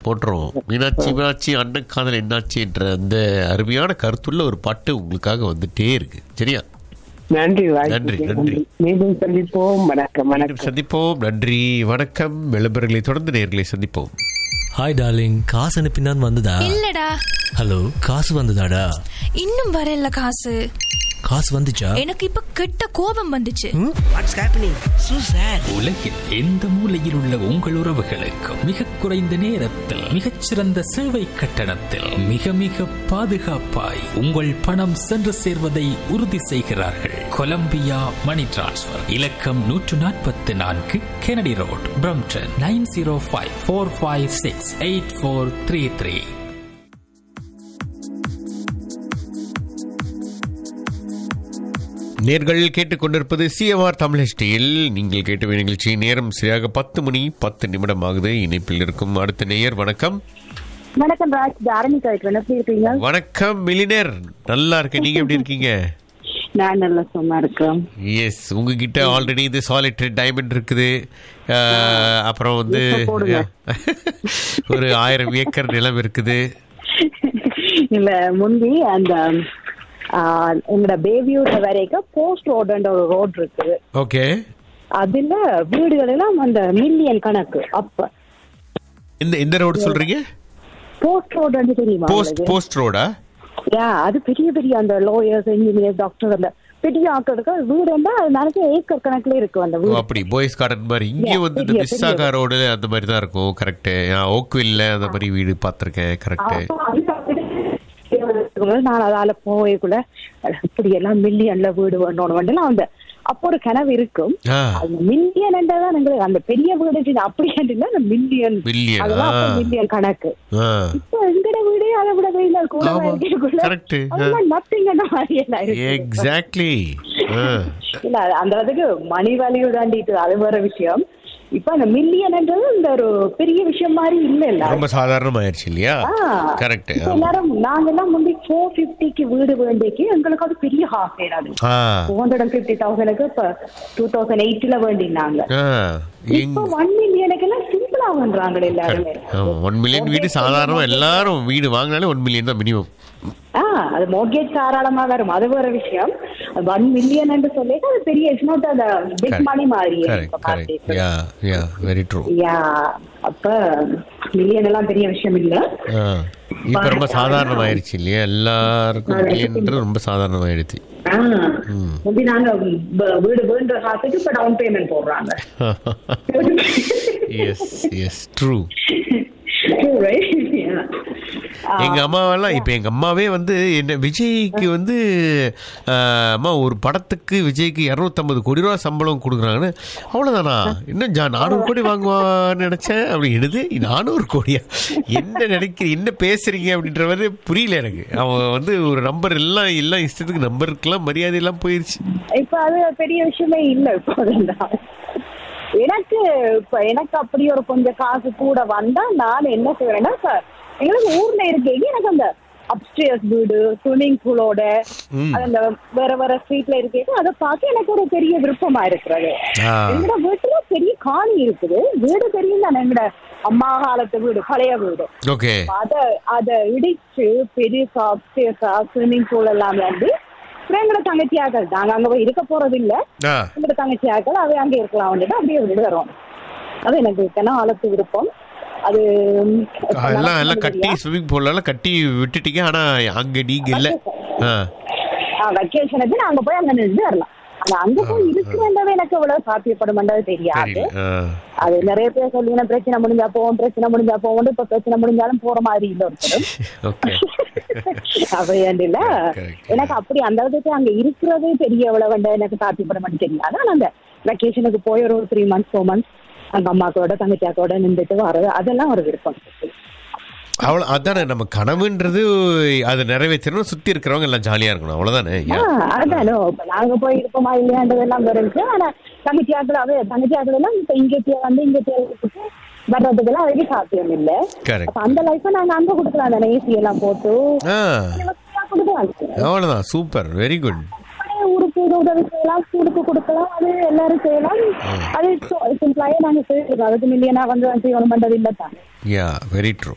போட்டுருவோம் மீனாட்சி மீனாட்சி அண்ணன் காதல் என்னாச்சு என்ற அந்த அருமையான கருத்துள்ள ஒரு பாட்டு உங்களுக்காக வந்துட்டே இருக்கு சரியா நன்றி நன்றி, வாய்ப்புக்கு நன்றி. நன்றி மீண்டும் சந்திப்போம் வணக்கம் மீண்டும் வணக்கம் சந்திப்போம் நன்றி வணக்கம் விளம்பரங்களை தொடர்ந்து நேர்களை சந்திப்போம் ஹாய் டார்லிங் காசு அனுப்பினான் வந்ததா இல்லடா ஹலோ காசு வந்ததாடா இன்னும் வரல காசு காசு வந்துச்சா எனக்கு இப்ப கெட்ட கோபம் வந்துச்சு வாட்ஸ் ஹேப்பனிங் சூ சார் உலகில் எந்த மூலையில் உள்ள உங்கள் உறவுகளுக்கு மிக குறைந்த நேரத்தில் மிகச்சிறந்த சேவை கட்டணத்தில் மிக மிக பாதுகாப்பாய் உங்கள் பணம் சென்று சேர்வதை உறுதி செய்கிறார்கள் கொலம்பியா மணி டிரான்ஸ்ஃபர் இலக்கம் நூற்று நாற்பத்தி நான்கு Kennedy road Brampton nine zero five four five six eight four three three நேர்கள் கேட்டுக்கொண்டிருப்பது சிஎம்ஆர் தமிழ் ஹிஸ்டியில் நீங்கள் கேட்ட நிகழ்ச்சி நேரம் சரியாக பத்து மணி பத்து நிமிடம் ஆகுது இணைப்பில் இருக்கும் அடுத்த நேயர் வணக்கம் வணக்கம் ராஜ் தாரணி கழிக்கிறேன் எப்படி இருக்கீங்க வணக்கம் மிலினர் நல்லா இருக்கேன் நீங்க எப்படி இருக்கீங்க நான் நல்லா சும்மா இருக்கேன் எஸ் உங்ககிட்ட ஆல்ரெடி இது சாலிட்டரி டைமண்ட் இருக்குது அஹ், அப்புறம் வந்து இப்ப போடுங்க. ஒரு ஆயிரம் ஏக்கர் நிலம் இருக்குது இல்ல முந்தி அந்த ஆஹ், எங்களோட பேபியோட வரைக்கும் போஸ்ட் ரோடுன்ற ஒரு ரோட் இருக்குது ஓகே அதுல வீடுகள் எல்லாம் அந்த மில்லியன் கணக்கு அப்ப இந்த இந்த ரோடு சொல்றீங்க போஸ்ட் ரோடு தெரியுமா போஸ்ட் உங்களுக்கு? போஸ்ட் ரோடா யா அது பெரிய பெரிய அந்த லோயர்ஸ் இன்ஜினியர் டாக்டர் அந்த பெரிய ஆட்களுக்கு வீடு இருந்தா அது நிறைய ஏக்கர் கணக்குல இருக்கும் அந்த ஓ, வீடு அப்படி பாய்ஸ் கார்டன் மாதிரி இங்கே Yeah, வந்து இந்த பெரிய, மிஸ்ஸாகா பெரிய. ரோடு அந்த மாதிரி தான் இருக்கும் கரெக்ட் ஓக்வில்ல அந்த மாதிரி வீடு பார்த்துருக்கேன் கரெக்ட் அப்போ அந்த வீடு நான் அதால போயக்குள்ள இப்படி எல்லாம் மில்லியன்ல வீடு வேணும் வந்துலாம் அந்த அப்போ ஒரு கனவு இருக்கும் ஆ அந்த மில்லியன் தான் எங்களுக்கு அந்த பெரிய வீடு அப்படி இல்ல அந்த மில்லியன் Million, அதெல்லாம் அப்ப ஆ. மில்லியன் கணக்கு ஆ இப்போ எங்கட வீடே அதை விட வெயில கூட ஆமா, இருக்கக்குள்ள correct. அதெல்லாம் நத்திங் மாதிரி எல்லாம் இருக்கு எக்ஸாக்ட்லி இல்ல அந்த அதுக்கு மணி வேல்யூ தாண்டிட்டு அது வேற விஷயம் இப்ப அந்த மில்லியன்ன்றது இந்த ஒரு பெரிய விஷயம் மாதிரி இல்ல இல்ல ரொம்ப சாதாரணமாயிருச்சு இல்லையா கரெக்ட் இப்ப எல்லாரும் நாங்க எல்லாம் முந்தி ஃபோர் பிப்டிக்கு வீடு வேண்டிக்கு எங்களுக்கு அது பெரிய ஹாஃப் ஏடாது ஆ ஃபோர் ஹண்ட்ரட் அண்ட் பிப்டி தௌசண்ட்க்கு இப்ப டூ தௌசண்ட் எயிட்ல வேண்டினாங்க ஆ இப்ப ஒன் மில்லியனுக்கு எல்லாம் சிம்பிளா பண்றாங்க எல்லாருமே ஒன் மில்லியன் வீடு சாதாரணமா எல்லாரும் வீடு வாங்கினாலே ஒன் மில்லியன் தான் மினிமம் ஆ அது மோர்கேஜ் தாராளமா வரும் அது வேற விஷயம் ஒன் மில்லியன் என்று சொல்லிட்டு அது பெரிய இட்ஸ் நாட் அந்த பிக் மணி மாதிரி கரெக்ட் இப்ப கரெக்ட் பார்த்துட்டு. யா யா வெரி ட்ரூ யா அப்ப மில்லியன் எல்லாம் பெரிய விஷயம் இல்ல இப்ப ரொம்ப சாதாரணமாயிருச்சு இல்லையா எல்லாருக்கும் மில்லியன்ன்றது ரொம்ப சாதாரணமாயிடுச்சு ஆ, முந்தி நாங்க வ- வீடு வேண்ட காசுக்கு இப்ப டவுன் பேமெண்ட் போடுறாங்க yes yes true True, right? Yeah. ஆ, எங்க அம்மாவெல்லாம் இப்ப எங்க அம்மாவே வந்து என்ன விஜய்க்கு வந்து ஆஹ், அம்மா ஒரு படத்துக்கு விஜய்க்கு இரநூத்தம்பது கோடி ரூபா சம்பளம் கொடுக்குறாங்கன்னு அவ்வளவுதானா இன்னும் ஜா நானூறு கோடி வாங்குவான்னு நினைச்சேன் அப்படி என்னது நானூறு கோடியா என்ன நினைக்கிற என்ன பேசுறீங்க அப்படின்ற மாதிரி புரியல எனக்கு அவன் வந்து ஒரு நம்பர் எல்லாம் எல்லாம் இஷ்டத்துக்கு நம்பருக்கெல்லாம் மரியாதை எல்லாம் போயிருச்சு இப்ப அது பெரிய விஷயமே இல்ல இப்போ அதெல்லாம். எனக்கு இப்ப எனக்கு அப்படி ஒரு கொஞ்சம் காசு கூட வந்தா நான் என்ன செய்வேன்னா இப்ப எங்களுக்கு ஊர்ல இருக்கீங்க எனக்கு அந்த அப்ஸ்டேர்ஸ் வீடு ஸ்விம்மிங் பூலோட அந்த வேற வேற ஸ்ட்ரீட்ல இருக்கீங்க அதை பார்க்க எனக்கு ஒரு பெரிய விருப்பமா இருக்கிறது ஆ. எங்கட வீட்டுல பெரிய காணி இருக்குது வீடு தெரியும் தானே எங்கட அம்மா காலத்து வீடு பழைய வீடு ஓகே அத அத இடிச்சு பெருசா அப்ஸ்டேர்ஸா ஸ்விம்மிங் பூல் எல்லாம் வந்து அப்புறம் எங்கட தங்கச்சியாக்கள் நாங்க அங்க போய் இருக்க போறது இல்ல ஆ எங்கட தங்கச்சியாக்கள் அவை அங்க இருக்கலாம் வந்துட்டு அப்படியே விடுறோம் அது எனக்கு கன ஆழத்து விருப்பம் அது எல்லாம் எல்லாம் கட்டி ஸ்விம்மிங் பூல் எல்லாம் கட்டி விட்டுட்டீங்க ஆனா அங்க நீங்க இல்ல ஆ வெக்கேஷனுக்கு நாங்க போய் அங்க நின்று வரலாம் ஆனா அங்க போய் இருக்கிறது எனக்கு எவ்வளவு சாத்தியப்படுமென்றது தெரியாது தெரியல ஆ அது நிறைய பேர் சொல்லுங்க பிரச்சனை முடிஞ்சா போவோம் பிரச்சனை முடிஞ்சா போவோம் இப்ப பிரச்சனை முடிஞ்சாலும் போற மாதிரி இல்ல ஒருத்தரும் ஓகே அப்படி இல்ல Correct. எனக்கு அப்படி அந்த அளவுக்கு அங்க இருக்கிறதே பெரிய எவ்வளவு வேண்டாம் எனக்கு சாத்தியப்பட மாட்டேன் தெரியாது ஆனா அந்த வெக்கேஷனுக்கு போய் ஒரு த்ரீ மந்த்ஸ் ஃபோர் மந்த்ஸ் அங்க அம்மாக்கோட தங்கச்சியாக்கோட நின்றுட்டு வர்றது அதெல்லாம் ஒரு விருப்பம் அவ்வளோ அதானே நம்ம கனவுன்றது அதை நிறைவேற்றணும் சுத்தி இருக்கிறவங்க எல்லாம் ஜாலியா இருக்கணும் அவ்வளவுதானே ஆ, அதானோ இப்ப நாங்க போய் இருப்போமா இல்லையான்றதெல்லாம் வருது ஆனா தங்கச்சியாக்கள் அவே தங்கச்சியாக்கள் எல்லாம் இப்ப இங்க வந்து இங்க தேவைப்பட்டு வர்றதுக்கெல்லாம் அதுக்கு சாத்தியம் இல்ல கரெக்ட் அப்ப அந்த லைஃப் நாங்க அங்க கொடுக்கலாம் தானே ஏசி எல்லாம் போட்டு ஆ கொடுக்கலாம் அவ்வளவுதான் சூப்பர் வெரி குட் அப்படியே ஊருக்கு இது உதவி செய்யலாம் ஸ்கூலுக்கு கொடுக்கலாம் அது எல்லாரும் செய்யலாம் அது சிம்பிளாயே நாங்க செய்யலாம் அதுக்கு மில்லியனா வந்து செய்யணும் பண்றது இல்ல தான் யா வெரி ட்ரூ